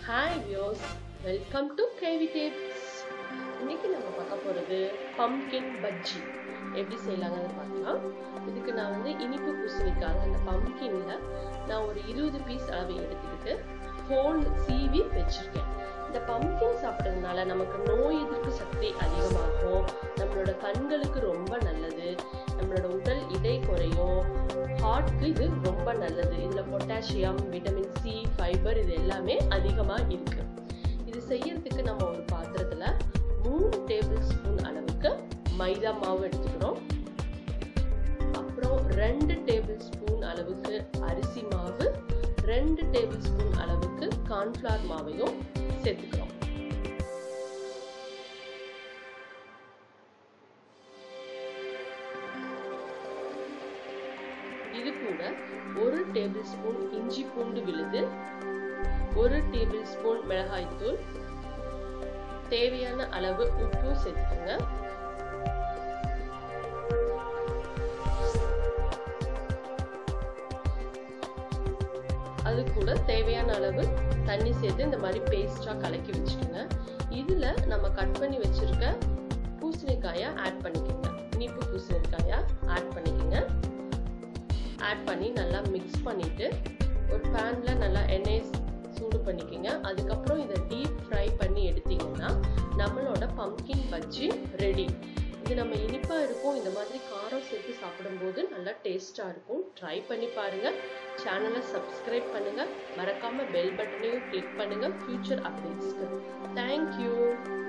hi viewers welcome to KV tips இன்னைக்கு நம்ம பார்க்க போகிறது பம்கின் பஜ்ஜி எப்படி செய்யலாங்கன்னு பார்க்கலாம் இதுக்கு நான் வந்து இனிப்பு பூசணிக்காக அந்த பம்கினில் நான் ஒரு இருபது பீஸ் அளவு எடுத்துக்கிட்டு ஹோல் சீவி வச்சுருக்கேன் இந்த பம்கின் சாப்பிட்றதுனால நமக்கு நோய் எதிர்ப்பு சக்தி அதிகமாகும் நம்மளோட கண்களுக்கு ரொம்ப நல்லது நம்மளோட உடல் இடை குறையும் ஹார்ட்க்கு இது ரொம்ப நல்லது இதில் பொட்டாசியம் விட்டமின் சி ஃபைபர் இது எல்லாமே அதிகமாக இருக்கு இது செய்யறதுக்கு நம்ம ஒரு பாத்திரத்தில் மூணு டேபிள் ஸ்பூன் அளவுக்கு மைதா மாவு எடுத்துக்கிறோம் அப்புறம் ரெண்டு டேபிள் ஸ்பூன் அளவுக்கு அரிசி மாவு ரெண்டு டேபிள் ஸ்பூன் அளவுக்கு கார்ன்ஃப்ளவர் மாவையும் சேர்த்துக்கிறோம் இது கூட ஒரு டேபிள் ஸ்பூன் இஞ்சி பூண்டு விழுது ஒரு டேபிள் ஸ்பூன் மிளகாய்த்தூள் தேவையான அளவு உப்பு சேர்த்துக்கோங்க அது கூட தேவையான அளவு தண்ணி சேர்த்து இந்த மாதிரி பேஸ்டா கலக்கி வச்சுக்கோங்க இதுல நம்ம கட் பண்ணி வச்சிருக்க பூசணிக்காயை ஆட் பண்ணிக்கோங்க இனிப்பு பூசணிக்காயை ஆட் பண்ணிக்கோங்க ஆட் பண்ணி நல்லா மிக்ஸ் பண்ணிட்டு ஒரு பேன்ல நல்லா எண்ணெய் சூடு பண்ணிக்கோங்க அதுக்கப்புறம் இதை டீப் ஃப்ரை பண்ணி எடுத்தீங்கன்னா நம்மளோட பம்கின் பஜ்ஜி ரெடி இது நம்ம இனிப்பாக இருக்கும் இந்த மாதிரி காரம் சேர்த்து சாப்பிடும்போது நல்லா டேஸ்ட்டாக இருக்கும் ட்ரை பண்ணி பாருங்கள் சேனலை சப்ஸ்கிரைப் பண்ணுங்கள் மறக்காமல் பெல் பட்டனையும் கிளிக் பண்ணுங்கள் ஃப்யூச்சர் அப்டேட்ஸ்க்கு தேங்க்யூ